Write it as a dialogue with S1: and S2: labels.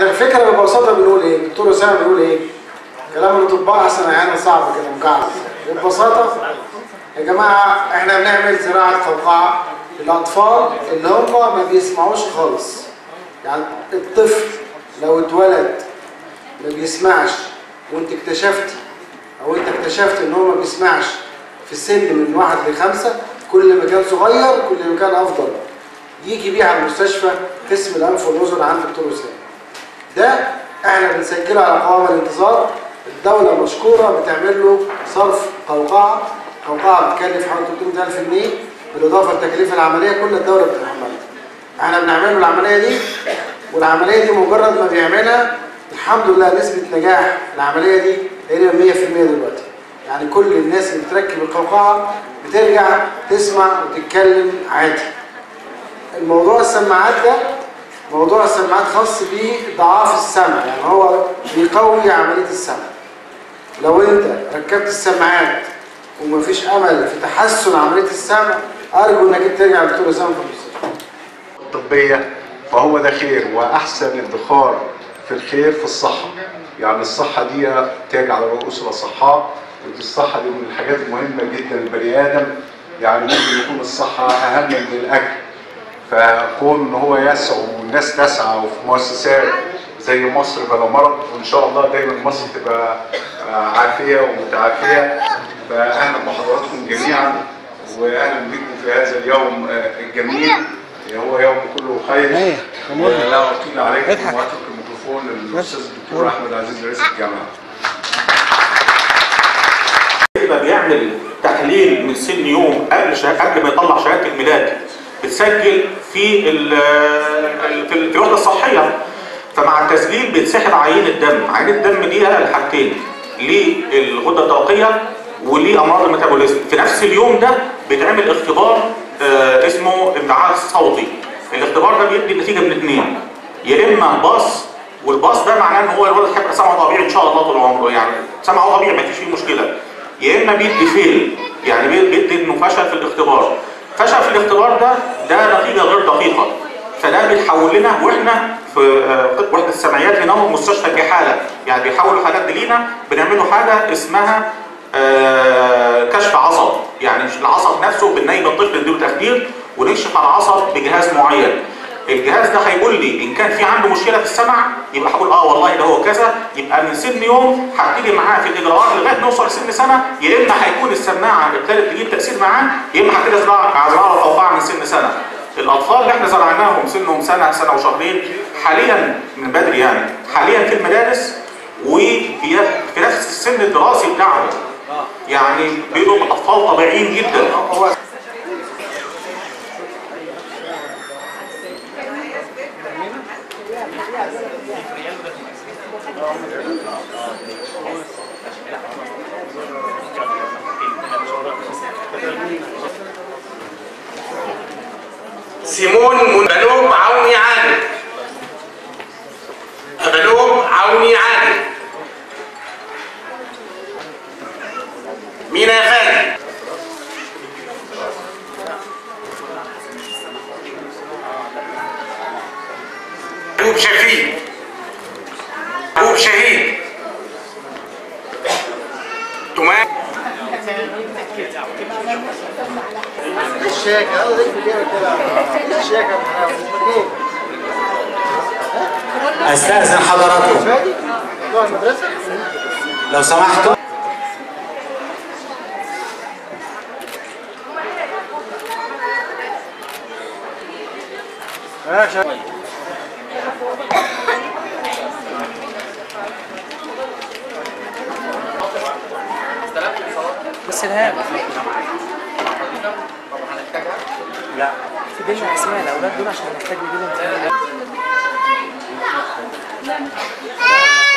S1: احنا الفكره ببساطه بنقول ايه؟ الدكتور اسامه بيقول ايه؟ كلام الاطباء احسن احيانا صعب كده مكعب ببساطه يا جماعه احنا بنعمل زراعه قوقعه للاطفال اللي هم ما بيسمعوش خالص يعني الطفل لو اتولد ما بيسمعش وانت اكتشفتي او انت اكتشفت ان هو ما بيسمعش في السن من واحد لخمسة كل ما كان صغير كل ما كان افضل يجي بيه على المستشفى قسم الانف والاذن عند الدكتور اسامه ده احنا بنسجله على قوام الانتظار الدولة مشكورة بتعمل له صرف قوقعة قوقعة بتكلف حوالي 300000 جنيه بالإضافة لتكاليف العملية كل الدولة بتتحملها احنا بنعمل له العملية دي والعملية دي مجرد ما بيعملها الحمد لله نسبة نجاح العملية دي تقريبا 100% دلوقتي يعني كل الناس اللي بتركب القوقعة بترجع تسمع وتتكلم عادي الموضوع السماعات ده موضوع السماعات خاص بضعاف السمع يعني هو بيقوي عملية السمع لو انت ركبت السماعات ومفيش امل في تحسن عملية السمع ارجو انك انت ترجع لدكتور اسامه في المستشفى
S2: الطبية فهو ده خير وأحسن ادخار في الخير في الصحة يعني الصحة دي تاج على رؤوس الأصحاء ودي الصحة دي من الحاجات المهمة جدا للبني آدم يعني ممكن يكون الصحة أهم من الأكل فكون إن هو يسعى والناس تسعى وفي مؤسسات زي مصر بلا مرض وإن شاء الله دايما مصر تبقى آه، عافية ومتعافية فأهلا بحضراتكم جميعا وأهلا بكم في هذا اليوم آه، الجميل هو يوم كله خير
S3: ايه
S2: لا أطيل عليكم
S3: اضحك.
S2: وأترك الميكروفون للأستاذ الدكتور أحمد عزيز رئيس الجامعة
S4: يبقى بيعمل تحليل من سن يوم قبل شهادة قبل ما يطلع شهاده الميلاد بتسجل في ال ال- في ال- في الوحده الصحيه فمع التسجيل بيتسحب عينه دم عينه الدم دي لها الحاجتين للغده الدرقيه ولامراض الميتابوليزم في نفس اليوم ده بيتعمل اختبار آه، اسمه انبعاث صوتي الاختبار ده بيدي نتيجه من اثنين يا اما باص والباص ده معناه ان هو الولد هيبقى سمعه طبيعي ان شاء الله طول عمره يعني سمعه طبيعي ما فيش فيه مشكله يا اما بيدي فيل يعني بي- بيدي انه فشل في الاختبار فشل في الاختبار ده ده نتيجه غير دقيقه فده بيتحول لنا واحنا في آه، وحده السمعيات هنا في مستشفى الجحاله يعني بيحولوا الحالات دي لينا بنعملوا حاجه اسمها آه، كشف عصب يعني العصب نفسه بننيم الطفل نديله تخدير ونكشف على العصب بجهاز معين الجهاز ده هيقول لي ان كان في عنده مشكله في السمع يبقى هقول اه والله ده هو كذا يبقى من سن يوم هبتدي معاه في الاجراءات لغايه ما نوصل لسن سنه يا اما هيكون السماعه ابتدت تجيب تاثير معاه يا اما هبتدي ازرع ازرع القوقعه من سن سنه الاطفال اللي احنا زرعناهم سنهم سنه سنه وشهرين حاليا من بدري يعني حاليا في المدارس وفي في نفس السن الدراسي بتاعهم يعني بيبقوا اطفال طبيعيين جدا
S5: سيمون من بنوب عوني عادل بنوب عوني عادل مين يا فادي أبوب شفيق أبوب شهيد تمام
S1: الشاكة هذا ذيك كده كده الشاكة ايه
S6: استاذن حضراتكم
S1: فادي بتوع المدرسة
S6: لو سمحتوا
S1: ماشي
S3: بس الهام لا تدينا اسماء الاولاد دول عشان نحتاج نجيبهم تاني